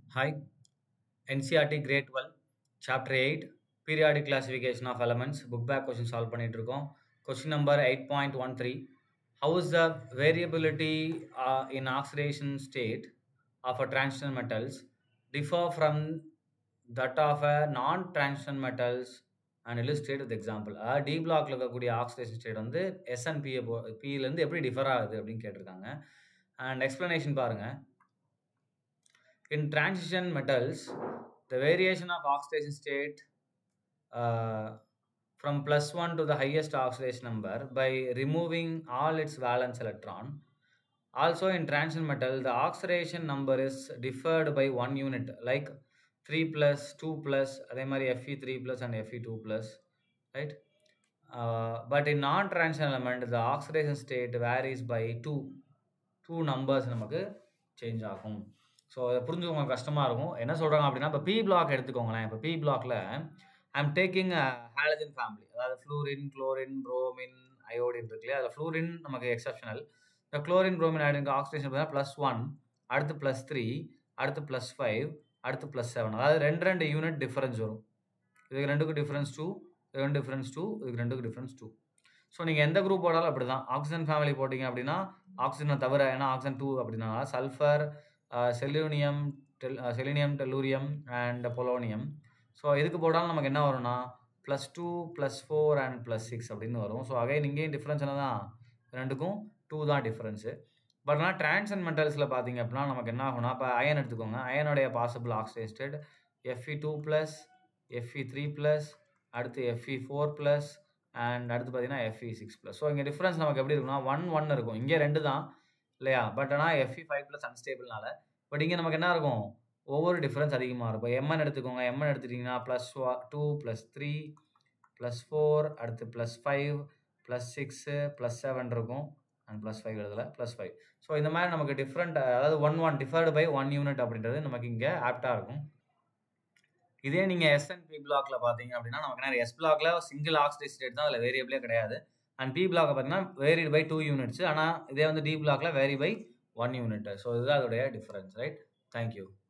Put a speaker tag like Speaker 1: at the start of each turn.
Speaker 1: Hi, NCERT Grade 12, Chapter 8, Periodic Classification of Elements, book back question solve பண்ணிட்டு இருக்கோம் question number 8.13 how is the variability uh, in oxidation state of a transition metals differ from that of a non-transition metals and illustrate with example அதாவது D பிளாக்ல இருக்கக்கூடிய oxidation state வந்து s and p பியிலேருந்து எப்படி differ ஆகுது அப்படின்னு கேட்டிருக்காங்க அண்ட் எக்ஸ்பிளனேஷன் பாருங்க in transition metals the variation of oxidation state uh, from plus 1 to the highest oxidation number by removing all its valence electron also in transition metal the oxidation number is differed by one unit like 3 plus 2 plus அதே மாதிரி fe3 plus and fe2 plus right uh, but in non-transition element the oxidation state varies by 2 two numbers நமக்கு change ஆகும் so அதை புரிஞ்சுக்கோங்க கஷ்டமாக இருக்கும் என்ன சொல்கிறாங்க அப்படின்னா இப்போ பி பிளாக் எடுத்துக்கோங்களேன் இப்போ பி பிளாக்ல ஐம் டேக்கிங் ஹாலஜன் ஃபேமிலி அதாவது ஃப்ளூரின் குளோரின் புரோமின் அயோடின் இருக்கு இல்லையா அதில் ஃப்ளூரின் நமக்கு எக்ஸப்ஷனல் இந்த குளோரின் புரோமின் அயோடின் ஆக்சிடேஷன் பார்த்தீங்கன்னா ப்ளஸ் ஒன் அடுத்து ப்ளஸ் த்ரீ அடுத்து ப்ளஸ் ஃபைவ் அடுத்து ப்ளஸ் செவன் அதாவது ரெண்டு ரெண்டு யூனிட் டிஃபரன்ஸ் வரும் இதுக்கு ரெண்டுக்கும் டிஃபரன்ஸ் டூ இது ரெண்டு டிஃபரன்ஸ் டூ இதுக்கு ரெண்டுக்கு டிஃபரன்ஸ் டூ ஸோ நீங்கள் எந்த குரூப் போட்டாலும் அப்படி தான் ஆக்சிஜன் ஃபேமிலி போட்டிங்க அப்படின்னா ஆக்சிஜனை தவிர ஏன்னா ஆக்சிஜன் டூ அப்படின்னா sulphur selenium tel selenium tellurium and polonium so இதுக்கு போட்டாலும் நமக்கு என்ன வரும்னா plus two plus four and plus six அப்படின்னு வரும் ஸோ அகைன் இங்கேயும் டிஃப்ரென்ஸ் என்ன தான் ரெண்டுக்கும் டூ தான் டிஃப்ரென்ஸு பட் ஆனால் டிரான்சன் மெட்டல்ஸில் பார்த்தீங்க அப்படின்னா நமக்கு என்ன ஆகும்னா இப்போ அயன் எடுத்துக்கோங்க அயனுடைய possible oxidated FE two plus FE three plus அடுத்து எஃப்இ ஃபோர் ப்ளஸ் அண்ட் அடுத்து பார்த்தீங்கன்னா எஃப்இ சிக்ஸ் ப்ளஸ் ஸோ இங்கே டிஃப்ரென்ஸ் நமக்கு எப்படி இருக்குன்னா ஒன் ஒன் இருக்கும் இங்கே ரெண்டு தான் இல்லையா பட் ஆனால் எஃப்இ ஃபைவ் ப்ளஸ் அன்ஸ்டேபிள்னால பட் இங்கே நமக்கு என்ன இருக்கும் ஒவ்வொரு டிஃப்ரென்ஸ் அதிகமாக இருக்கும் எம்என் எடுத்துக்கோங்க எம்என் எடுத்துட்டிங்கன்னா plus two plus three plus four அடுத்து plus five plus six plus seven இருக்கும் அண்ட் ப்ளஸ் ஃபைவ் எழுதல ப்ளஸ் ஃபைவ் ஸோ இந்த மாதிரி நமக்கு டிஃப்ரெண்ட் அதாவது one one differed by one unit அப்படின்றது நமக்கு இங்கே ஆப்டாக இருக்கும் இதே நீங்கள் எஸ்என்பி பிளாக்ல பார்த்தீங்க அப்படின்னா நமக்கு என்ன எஸ் பிளாக்ல சிங்கிள் ஆக்சிடைஸ் ஸ்டேட் தான் அதில் வேரியபிளே கிடையாது அண்ட் பி பிளாக் பார்த்தீங்கன்னா வேரிட் பை டூ யூனிட்ஸ் ஆனால் இதே வந்து டி பிளாக்ல vary by one unit so இதுதான் அதோடைய டிஃபரன்ஸ் ரைட் தேங்க்யூ